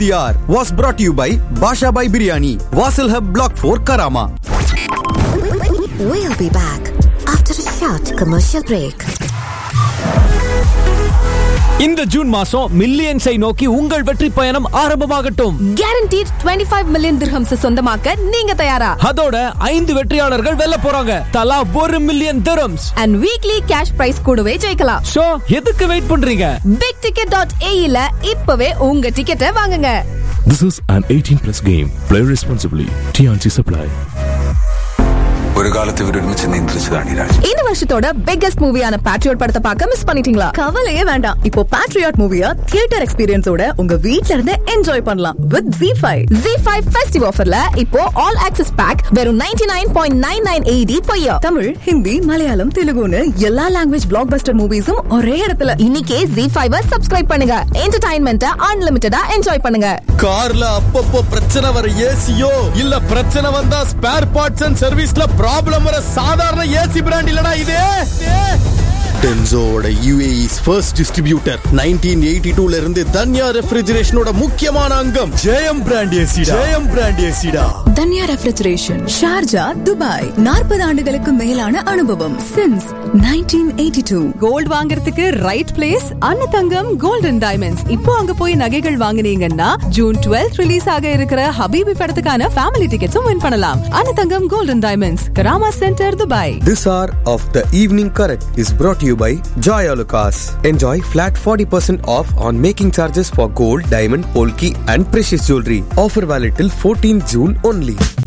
TR was brought to you by Basha Bhai Biryani, Vasil Hub Block 4 Karama. We'll be back after a short commercial break. இந்த June மாசம் மில்லியன்ஸை நோக்கி உங்கள் வெற்றி பயணம் ஆரம்பமாகட்டும் கேரண்டீட் 25 மில்லியன் திர்ஹம்ஸ் சொந்தமாக்க நீங்க தயாரா அதோட ஐந்து வெற்றியாளர்கள் வெல்ல போறாங்க தலா ஒரு million dirhams and weekly cash prize கூடவே ஜெயிக்கலாம் சோ எதுக்கு வெயிட் பண்றீங்க பிக் டிக்கெட் டாட் ஏஇல இப்பவே உங்க டிக்கெட்டை வாங்குங்க This is an 18 plus game. Play responsibly. TNC Supply. ഒരു കാലത്ത് ഇവരൊരുമിച്ച് നിയന്ത്രിച്ചതാണ് ഈ രാജ്യം இந்த வருஷத்தோட பிக்கஸ்ட் மூவியான பேட்ரியாட் படத்தை பார்க்க மிஸ் பண்ணிட்டீங்களா கவலையே வேண்டாம் இப்போ பேட்ரியாட் மூவிய தியேட்டர் எக்ஸ்பீரியன்ஸோட உங்க வீட்ல இருந்து என்ஜாய் பண்ணலாம் with ZEE five ZEE five festive ஆஃபர்ல இப்போ ஆல் ஆக்சஸ் பேக் வெறும் ninety nine point nine nine eighty பையா தமிழ் ஹிந்தி மலையாளம் தெலுங்குன்னு எல்லா லாங்குவேஜ் பிளாக் பஸ்டர் மூவிஸும் ஒரே இடத்துல இன்னைக்கே ஜி ஃபைவ் சப்ஸ்கிரைப் பண்ணுங்க என்டர்டைன்மெண்ட்டை அன்லிமிட்டடா என்ஜாய் பண்ணுங்க கார்ல அப்பப்போ பிரச்சனை வர ஏசியோ இல்ல பிரச்சனை வந்தா ஸ்பேர் பார்ட்ஸ் அண்ட் சர்வீஸ்ல ப்ராப்ளம் வர சாதாரண ஏசி பிராண்ட் இல்லனா இது டென்சோவோட யூஏஇஸ் ஃபர்ஸ்ட் டிஸ்ட்ரிபியூட்டர் 1982 ல இருந்து தன்யா ரெஃப்ரிஜரேஷனோட முக்கியமான அங்கம் Jayam brand AC Jayam brand ஏசிடா தன்யா ரெஃப்ரிஜரேஷன் ஷார்ஜா துபாய் நாற்பது ஆண்டுகளுக்கு மேலான அனுபவம் சின்ஸ் 1982 கோல்ட் வாங்குறதுக்கு right place Annathangam golden diamonds இப்போ அங்க போய் நகைகள் வாங்குனீங்கன்னா ஜூன் 12th ரிலீஸ் ஆக இருக்கிற ஹபீபி படத்துக்கான ஃபேமிலி டிக்கெட்ஸும் வின் பண்ணலாம் Annathangam golden diamonds Karama centre Dubai This hour of the evening correct is brought to you by Joy Alucas. Enjoy flat 40% off on making charges for gold, diamond, polki and precious jewelry. Offer valid till 14 June only.